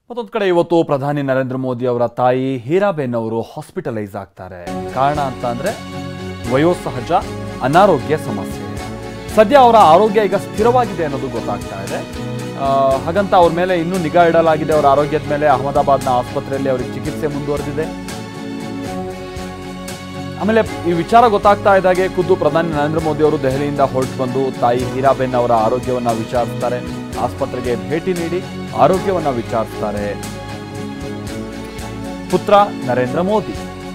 ಮತ್ತೊಂದು ಕಡೆ ಇವತ್ತು ಪ್ರಧಾನಿ ನರೇಂದ್ರ ಮೋದಿ ಅವರ ತಾಯಿ ಹೀರಾಬೆನ್ ಅವರು ಹಾಸ್ಪಿಟಲೈಸ್ ಆಗ್ತಾರೆ ಕಾರಣ ಅಂತ ಅಂದ್ರೆ ವಯೋಸಹಜ ಅನಾರೋಗ್ಯ ಸಮಸ್ಯೆ ಸದ್ಯ ಅವರ ಆರೋಗ್ಯ ಈಗ ಸ್ಥಿರವಾಗಿದೆ ಅನ್ನೋದು ಗೊತ್ತಾಗ್ತಾ ಇದೆ ಆ, ಹಾಗಂತ ಅವ್ರ ಮೇಲೆ ಇನ್ನೂ ನಿಗಾ ಇಡಲಾಗಿದೆ ಅವರ ಆರೋಗ್ಯದ ಮೇಲೆ ಅಹಮದಾಬಾದ್ನ ಆಸ್ಪತ್ರೆಯಲ್ಲಿ ಅವರಿಗೆ ಚಿಕಿತ್ಸೆ ಮುಂದುವರೆದಿದೆ ಆಮೇಲೆ ಈ ವಿಚಾರ ಗೊತ್ತಾಗ್ತಾ ಇದ್ದಾಗೆ ಖುದ್ದು ಪ್ರಧಾನಿ ನರೇಂದ್ರ ಮೋದಿ ಅವರು ದೆಹಲಿಯಿಂದ ಹೊರಟು ಬಂದು ತಾಯಿ ಹೀರಾಬೆನ್ ಅವರ ಆರೋಗ್ಯವನ್ನ ವಿಚಾರಿಸ್ತಾರೆ ಆಸ್ಪತ್ರೆಗೆ ಭೇಟಿ ನೀಡಿ ಆರೋಗ್ಯವನ್ನ ವಿಚಾರಿಸ್ತಾರೆ ಪುತ್ರ ನರೇಂದ್ರ ಮೋದಿ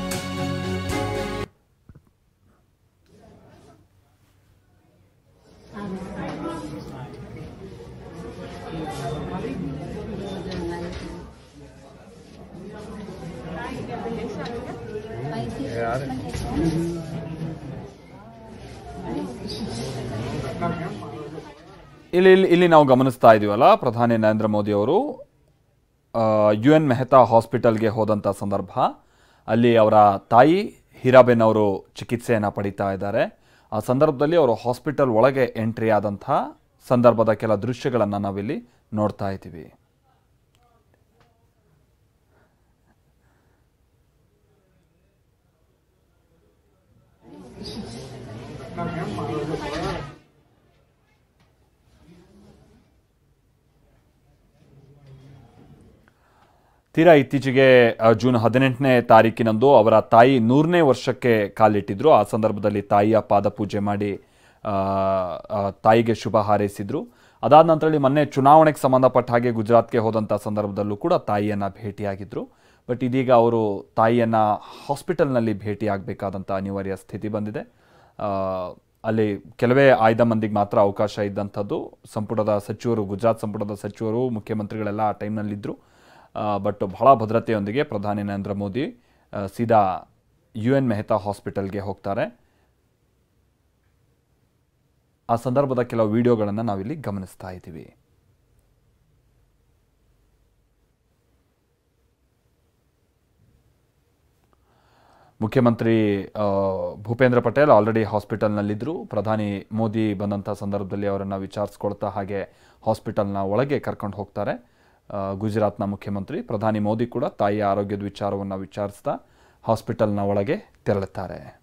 ಇಲ್ಲಿ ಇಲ್ಲಿ ಇಲ್ಲಿ ನಾವು ಗಮನಿಸ್ತಾ ಇದೀವಲ್ಲ ಪ್ರಧಾನಿ ನರೇಂದ್ರ ಮೋದಿ ಅವರು ಯು ಎನ್ ಮೆಹ್ತಾ ಹಾಸ್ಪಿಟಲ್ಗೆ ಹೋದಂಥ ಸಂದರ್ಭ ಅಲ್ಲಿ ಅವರ ತಾಯಿ ಹೀರಾಬೆನ್ ಅವರು ಚಿಕಿತ್ಸೆಯನ್ನು ಪಡಿತಾ ಇದ್ದಾರೆ ಆ ಸಂದರ್ಭದಲ್ಲಿ ಅವರು ಹಾಸ್ಪಿಟಲ್ ಒಳಗೆ ಎಂಟ್ರಿ ಆದಂಥ ಸಂದರ್ಭದ ಕೆಲ ದೃಶ್ಯಗಳನ್ನು ನಾವಿಲ್ಲಿ ನೋಡ್ತಾ ಇದ್ದೀವಿ ತೀರಾ ಇತ್ತೀಚೆಗೆ ಆ, ಜೂನ್ ಹದಿನೆಂಟನೇ ತಾರೀಕಿನಂದು ಅವರ ತಾಯಿ ನೂರನೇ ವರ್ಷಕ್ಕೆ ಕಾಲಿಟ್ಟಿದ್ರು ಆ ಸಂದರ್ಭದಲ್ಲಿ ತಾಯಿಯ ಪಾದ ಪೂಜೆ ಮಾಡಿ ಆ, ಆ, ತಾಯಿಗೆ ಶುಭ ಹಾರೈಸಿದ್ರು ಅದಾದ ನಂತರದಲ್ಲಿ ಮೊನ್ನೆ ಚುನಾವಣೆಗೆ ಸಂಬಂಧಪಟ್ಟ ಹಾಗೆ ಗುಜರಾತ್ಗೆ ಹೋದಂಥ ಸಂದರ್ಭದಲ್ಲೂ ಕೂಡ ತಾಯಿಯನ್ನು ಭೇಟಿಯಾಗಿದ್ದರು ಬಟ್ ಇದೀಗ ಅವರು ತಾಯಿಯನ್ನು ಹಾಸ್ಪಿಟಲ್ನಲ್ಲಿ ಭೇಟಿಯಾಗಬೇಕಾದಂಥ ಅನಿವಾರ್ಯ ಸ್ಥಿತಿ ಬಂದಿದೆ ಆ, ಅಲ್ಲಿ ಕೆಲವೇ ಆಯ್ದ ಮಂದಿಗೆ ಮಾತ್ರ ಅವಕಾಶ ಇದ್ದಂಥದ್ದು ಸಂಪುಟದ ಸಚಿವರು ಗುಜರಾತ್ ಸಂಪುಟದ ಸಚಿವರು ಮುಖ್ಯಮಂತ್ರಿಗಳೆಲ್ಲ ಆ ಟೈಮ್ನಲ್ಲಿದ್ದರು ಬಟ್ ಬಹಳ ಭದ್ರತೆಯೊಂದಿಗೆ ಪ್ರಧಾನಿ ನರೇಂದ್ರ ಮೋದಿ ಆ, ಸೀದಾ ಯು ಎನ್ ಮೆಹ್ತಾ ಹಾಸ್ಪಿಟಲ್ಗೆ ಹೋಗ್ತಾರೆ ಆ ಸಂದರ್ಭದ ಕೆಲವು ವಿಡಿಯೋಗಳನ್ನು ನಾವಿಲ್ಲಿ ಗಮನಿಸ್ತಾ ಇದ್ದೀವಿ ಮುಖ್ಯಮಂತ್ರಿ ಆ, ಭೂಪೇಂದ್ರ ಪಟೇಲ್ ಆಲ್ರೆಡಿ ಹಾಸ್ಪಿಟಲ್ನಲ್ಲಿದ್ದರು ಪ್ರಧಾನಿ ಮೋದಿ ಬಂದಂಥ ಸಂದರ್ಭದಲ್ಲಿ ಅವರನ್ನು ವಿಚಾರಿಸ್ಕೊಳ್ತಾ ಹಾಗೆ ಹಾಸ್ಪಿಟಲ್ನ ಒಳಗೆ ಕರ್ಕೊಂಡು ಹೋಗ್ತಾರೆ ಆ, ಗುಜರಾತ್ನ ಮುಖ್ಯಮಂತ್ರಿ ಪ್ರಧಾನಿ ಮೋದಿ ಕೂಡ ತಾಯಿಯ ಆರೋಗ್ಯದ ವಿಚಾರವನ್ನು ವಿಚಾರಿಸ್ತಾ ಹಾಸ್ಪಿಟಲ್ನ ಒಳಗೆ ತೆರಳುತ್ತಾರೆ